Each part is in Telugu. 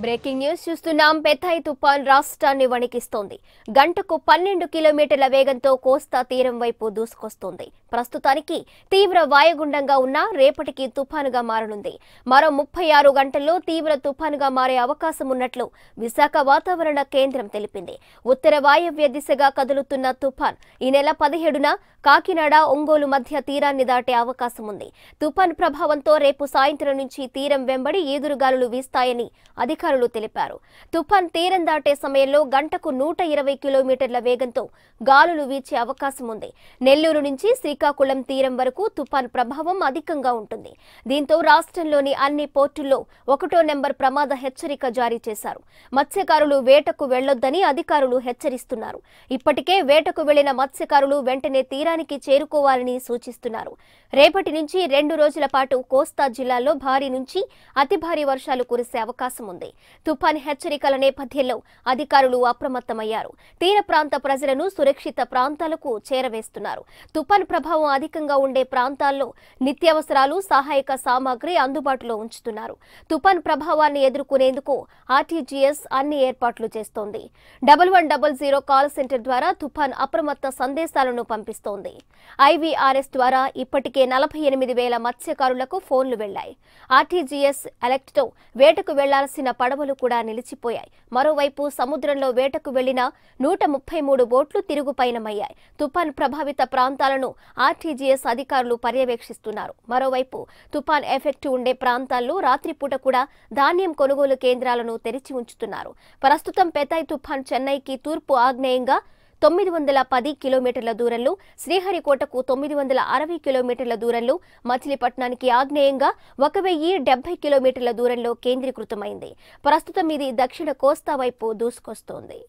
బ్రేకింగ్ న్యూస్ చూస్తున్నాం పెథాయ్ తుపాన్ రాష్ట్రాన్ని వణికిస్తోంది గంటకు పన్నెండు కిలోమీటర్ల వేగంతో కోస్తా తీరం వైపు దూసుకొస్తోంది ప్రస్తుతానికి తీవ్ర వాయుగుండంగా ఉన్న రేపటికి తుపానుగా మారనుంది మరో ముప్పై ఆరు గంటల్లో తీవ్ర తుపానుగా మారే అవకాశం ఉన్నట్లు విశాఖ వాతావరణ కేంద్రం తెలిపింది ఉత్తర వాయవ్య దిశగా కదులుతున్న తుఫాన్ ఈ నెల పదిహేడున కాకినాడ ఒంగోలు మధ్య తీరాన్ని దాటే అవకాశం ఉంది తుఫాన్ ప్రభావంతో రేపు సాయంత్రం నుంచి తీరం వెంబడి ఈదురుగాలులు వీస్తాయని అధికారులు తెలిపారు తుఫాన్ తీరం దాటే సమయంలో గంటకు నూట ఇరవై కిలోమీటర్ల వేగంతో గాలులు వీచే అవకాశం ఉంది నెల్లూరు నుంచి శ్రీకాకుళం తీరం వరకు తుఫాన్ ప్రభావం అధికంగా ఉంటుంది దీంతో రాష్ట్రంలోని అన్ని పోర్టుల్లో ఒకటో నెంబర్ ప్రమాద హెచ్చరిక జారీ చేశారు మత్స్యకారులు వేటకు వెళ్లొద్దని అధికారులు హెచ్చరిస్తున్నారు ఇప్పటికే వేటకు వెళ్లిన మత్స్యకారులు వెంటనే తీరానికి చేరుకోవాలని సూచిస్తున్నారు రేపటి నుంచి రెండు రోజుల పాటు కోస్తా జిల్లాలో భారీ నుంచి అతి భారీ వర్షాలు కురిసే అవకాశం ఉంది తుఫాన్ హెచ్చరికల నేపథ్యంలో అధికారులు అప్రమత్తమయ్యారు తీర ప్రాంత ప్రజలను సురక్షిత ప్రాంతాలకు చేరవేస్తున్నారు తుఫాన్ ప్రభావం అధికంగా ఉండే ప్రాంతాల్లో నిత్యావసరాలు సహాయక సామాగ్రి అందుబాటులో ఉంచుతున్నారు తుఫాన్ ప్రభావాన్ని ఎదుర్కొనేందుకు ఆర్టీజీఎస్ అన్ని ఏర్పాట్లు చేస్తోంది double one double zero call centre ద్వారా తుఫాన్ అప్రమత్త సందేశాలను పంపిస్తోంది ఐవీఆర్ఎస్ ద్వారా ఇప్పటికే నలభై ఎనిమిది వేల మత్స్యకారులకు ఫోన్లు వెళ్లాయి ఆర్టీజీఎస్ ఎలక్ట్తో వేటకు వెళ్లాల్సిన పడవలు కూడా నిలిచిపోయాయి మరోవైపు సముద్రంలో వేటకు వెళ్లిన నూట ముప్పై మూడు బోట్లు తిరుగు పయనమయ్యాయి తుఫాన్ ప్రభావిత ప్రాంతాలను ఆర్టీజీఎస్ అధికారులు పర్యవేక్షిస్తున్నారు మరోవైపు తుఫాన్ ఎఫెక్ట్ ఉండే ప్రాంతాల్లో రాత్రిపూట కూడా ధాన్యం కొనుగోలు కేంద్రాలను తెరిచి ఉంచుతున్నారు ప్రస్తుతం పెతాయ్ తుఫాన్ చెన్నైకి తూర్పు ఆగ్నేయంగా తొమ్మిది వందల పది కిలోమీటర్ల దూరంలో శ్రీహరికోటకు తొమ్మిది వందల అరవై కిలోమీటర్ల దూరంలో మచిలీపట్నానికి ఆగ్నేయంగా ఒక వెయ్యి డెబ్బై కిలోమీటర్ల దూరంలో కేంద్రీకృతమైంది ప్రస్తుతం ఇది దక్షిణ కోస్తా వైపు దూసుకొస్తోంది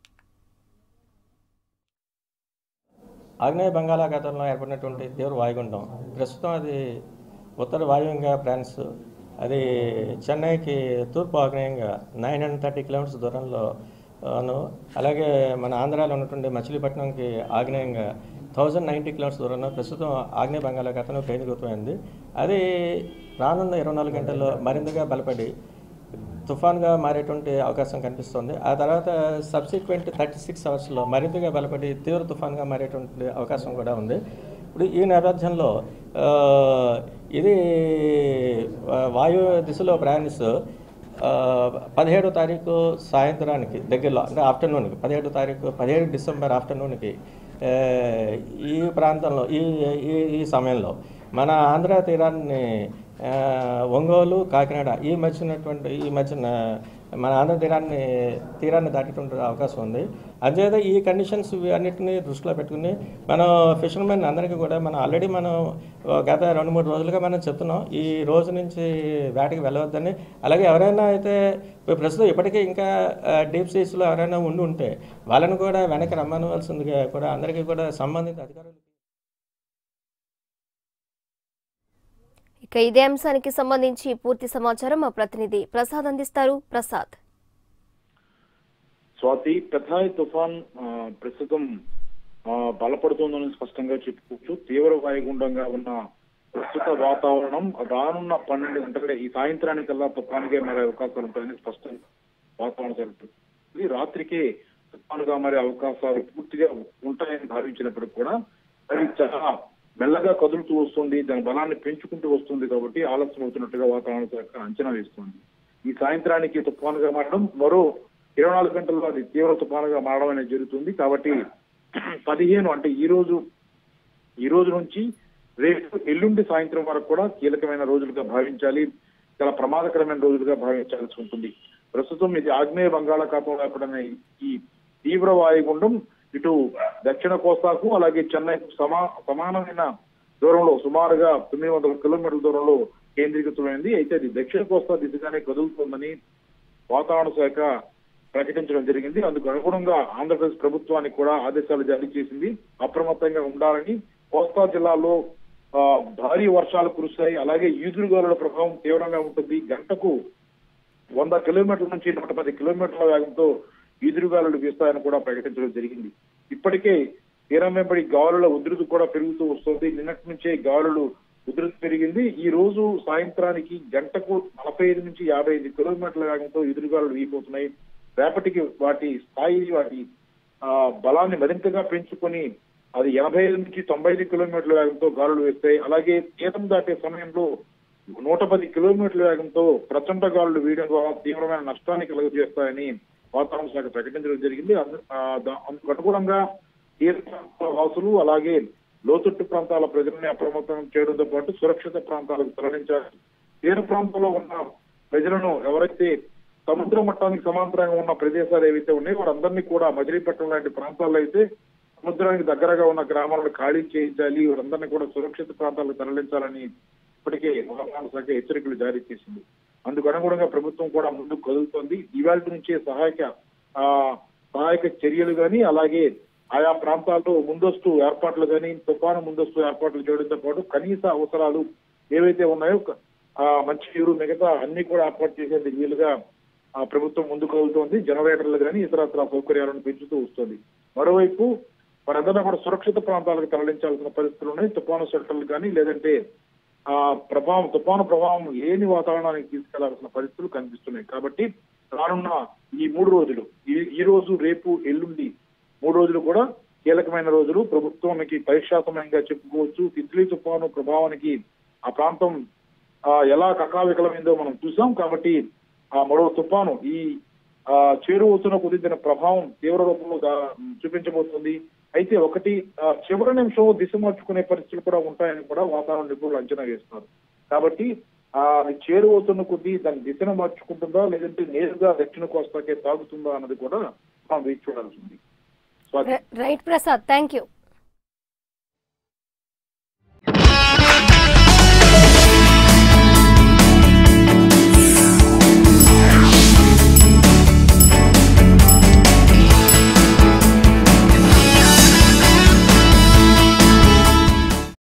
ఆగ్నేయ బంగాళాఖాతంలో ఏర్పడినటువంటి తీవ్ర వాయుగుండం ప్రస్తుతం అది ఉత్తర వాయువ్యంగా ఫ్రాన్స్ అది చెన్నైకి తూర్పు ఆగ్నేయంగా నైన్ హండ్రెడ్ థర్టీ కిలోమీటర్స్ దూరంలో అను అలాగే మన ఆంధ్రాలో ఉన్నటువంటి మచిలీపట్నంకి ఆగ్నేయంగా థౌజండ్ నైంటీ కిలోమీటర్స్ దూరంలో ప్రస్తుతం ఆగ్నేయ బంగాళాఖాతంలో కేంద్రీకృతమైంది అది రానున్న ఇరవై నాలుగు గంటల్లో మరింతగా బలపడి తుఫాన్గా మారేటువంటి అవకాశం కనిపిస్తుంది ఆ తర్వాత సబ్సిక్వెంట్ థర్టీ సిక్స్ అవర్స్లో మరింతగా బలపడి తీవ్ర తుఫాన్గా మారేటువంటి అవకాశం కూడా ఉంది ఇప్పుడు ఈ నేపథ్యంలో ఆ, ఇది ఆ, వాయు దిశలో ప్రయాణిస్తూ ఆ, పదిహేడో తారీఖు సాయంత్రానికి దగ్గరలో అంటే ఆఫ్టర్నూన్కి పదిహేడో తారీఖు పదిహేడు డిసెంబర్ ఆఫ్టర్నూన్కి ఆ, ఈ ప్రాంతంలో ఈ ఈ ఈ సమయంలో మన ఆంధ్ర తీరాన్ని ఆ, ఒంగోలు కాకినాడ ఈ మధ్య ఉన్నటువంటి ఈ మధ్యన మన ఆంధ్ర తీరాన్ని తీరాన్ని దాటేటువంటి అవకాశం ఉంది అంచేత ఈ కండిషన్స్ అన్నిటిని దృష్టిలో పెట్టుకుని మనం ఫిషర్మెన్ అందరికీ కూడా మనం ఆల్రెడీ మనం గత రెండు మూడు రోజులుగా మనం చెప్తున్నాం ఈ రోజు నుంచి వేటకి వెళ్ళవద్దని అలాగే ఎవరైనా అయితే ఇప్పుడు ప్రస్తుతం ఇప్పటికీ ఇంకా డీప్ సీస్లో ఎవరైనా ఉండి ఉంటే వాళ్ళని కూడా వెనక్కి రమ్మనవలసిందిగా కూడా అందరికీ కూడా సంబంధిత అధికారులు ఇక ఇదే అంశానికి సంబంధించి పూర్తి సమాచారం మా ప్రతినిధి ప్రసాద్ అందిస్తారు ప్రసాద్ స్వాతి పెథాయ్ తుఫాన్ ఆ, ప్రస్తుతం ఆ, బలపడుతోందని స్పష్టంగా చెప్పుకోవచ్చు తీవ్ర వాయుగుండంగా ఉన్న ప్రస్తుత వాతావరణం రానున్న పన్నెండు గంటల ఈ సాయంత్రానికల్లా తుఫాన్గా మారే అవకాశాలు ఉంటాయని స్పష్టంగా వాతావరణ తెలుపుతుంది ఇది రాత్రికే తుఫానుగా మారే అవకాశాలు పూర్తిగా ఉంటాయని భావించినప్పటికీ కూడా అది చాలా మెల్లగా కదులుతూ వస్తుంది దాని బలాన్ని పెంచుకుంటూ వస్తుంది కాబట్టి ఆలస్యం అవుతున్నట్టుగా వాతావరణ శాఖ అంచనా వేస్తుంది ఈ సాయంత్రానికి తుఫానుగా మారడం మరో ఇరవై నాలుగు గంటల్లో అది తీవ్ర తుఫానుగా మారడం అనేది జరుగుతుంది కాబట్టి పదిహేను అంటే ఈ రోజు ఈ రోజు నుంచి రేపు ఎల్లుండి సాయంత్రం వరకు కూడా కీలకమైన రోజులుగా భావించాలి చాలా ప్రమాదకరమైన రోజులుగా భావించాల్సి ఉంటుంది ప్రస్తుతం ఇది ఆగ్నేయ బంగాళాఖాతంలో ఏర్పడిన ఈ తీవ్ర వాయుగుండం ఇటు దక్షిణ కోస్తాకు అలాగే చెన్నైకు సమా సమానమైన దూరంలో సుమారుగా తొమ్మిది వందల కిలోమీటర్ల దూరంలో కేంద్రీకృతమైంది అయితే అది దక్షిణ కోస్తా దిశగానే కదులుతోందని వాతావరణ శాఖ ప్రకటించడం జరిగింది అందుకు అనుగుణంగా ఆంధ్రప్రదేశ్ ప్రభుత్వానికి కూడా ఆదేశాలు జారీ చేసింది అప్రమత్తంగా ఉండాలని కోస్తా జిల్లాలో ఆ, భారీ వర్షాలు కురుస్తాయి అలాగే ఈదురుగాలుల ప్రభావం తీవ్రంగా ఉంటుంది గంటకు వంద కిలోమీటర్ల నుంచి నూట పది కిలోమీటర్ల వేగంతో ఈదురుగాలులు వీస్తాయని కూడా ప్రకటించడం జరిగింది ఇప్పటికే తీరం వెంబడి గాలుల ఉధృతి కూడా పెరుగుతూ వస్తుంది నిన్నటి నుంచే గాలులు ఉధృతి పెరిగింది ఈ రోజు సాయంత్రానికి గంటకు నలభై ఐదు నుంచి యాభై ఐదు కిలోమీటర్ల వేగంతో ఎదురుగాలు వీగిపోతున్నాయి రేపటికి వాటి స్థాయి వాటి ఆ, బలాన్ని మరింతగా పెంచుకొని అది ఎనభై ఐదు నుంచి తొంభై ఐదు కిలోమీటర్ల వేగంతో గాలులు వేస్తాయి అలాగే తీరం దాటే సమయంలో నూట పది కిలోమీటర్ల వేగంతో ప్రచండ గాలులు వీయడం ద్వారా తీవ్రమైన నష్టాన్ని కలుగజేస్తాయని వాతావరణ శాఖ ప్రకటించడం జరిగింది అందు- ఆ, దా- అందుకు అనుగుణంగా తీర ప్రాంతాల వాసులు అలాగే లోతట్టు ప్రాంతాల ప్రజలని అప్రమత్తం చేయడంతో పాటు సురక్షిత ప్రాంతాలకు తరలించాలి తీర ప్రాంతంలో ఉన్న ప్రజలను ఎవరైతే సముద్ర మట్టానికి సమాంతరంగా ఉన్న ప్రదేశాలు ఏవైతే ఉన్నాయో వారందరినీ కూడా మజిలీపట్నం లాంటి ప్రాంతాల్లో అయితే సముద్రానికి దగ్గరగా ఉన్న గ్రామాలను ఖాళీ చేయించాలి వారందరినీ కూడా సురక్షిత ప్రాంతాలకు తరలించాలని ఇప్పటికే వాతావరణ శాఖ హెచ్చరికలు జారీ చేసింది అందుకు అనుగుణంగా ప్రభుత్వం కూడా ముందుకు కదులుతోంది ఇవాళ నుంచే సహాయక ఆ సహాయక చర్యలు గాని అలాగే ఆయా ప్రాంతాల్లో ముందస్తు ఏర్పాట్లు కానీ తుఫాను ముందస్తు ఏర్పాట్లు చేయడంతో పాటు కనీస అవసరాలు ఏవైతే ఉన్నాయో క- ఆ మంచి నీరు మిగతా అన్ని కూడా ఏర్పాటు చేసేందుకు వీలుగా ఆ ప్రభుత్వం ముందుకు వెళ్తోంది జనరేటర్లు కానీ ఇతరత్ర సౌకర్యాలను పెంచుతూ వస్తుంది మరోవైపు వారందరూ కూడా సురక్షిత ప్రాంతాలకు తరలించాల్సిన పరిస్థితులు ఉన్నాయి తుఫాను షెల్టర్లు కానీ లేదంటే ఆ ప్రభావం తుఫాను ప్రభావం లేని వాతావరణానికి తీసుకెళ్లాల్సిన పరిస్థితులు కనిపిస్తున్నాయి కాబట్టి రానున్న ఈ మూడు రోజులు ఈ ఈ రోజు రేపు ఎల్లుండి మూడు రోజులు కూడా కీలకమైన రోజులు ప్రభుత్వానికి పరీక్షా సమయంగా చెప్పుకోవచ్చు తిత్లీ తుఫాను ప్రభావానికి ఆ ప్రాంతం ఆ, ఎలా కకావికలమైందో మనం చూసాం కాబట్టి ఆ మరో తుఫాను ఈ ఆ, చేరువవుతున్న కొద్ది దీని ప్రభావం తీవ్ర రూపంలో దా- చూపించబోతుంది అయితే ఒకటి ఆ, చివరి నిమిషం దిశ మార్చుకునే పరిస్థితులు కూడా ఉంటాయని కూడా వాతావరణ నిపుణులు అంచనా వేస్తున్నారు కాబట్టి ఆ అది చేరువవుతున్న కొద్దీ దాని దిశను మార్చుకుంటుందా లేదంటే నేరుగా దక్షిణ కోస్తాకే తాగుతుందా అన్నది కూడా మనం వేచి చూడాల్సి ఉంది Swathi right Prasad thank you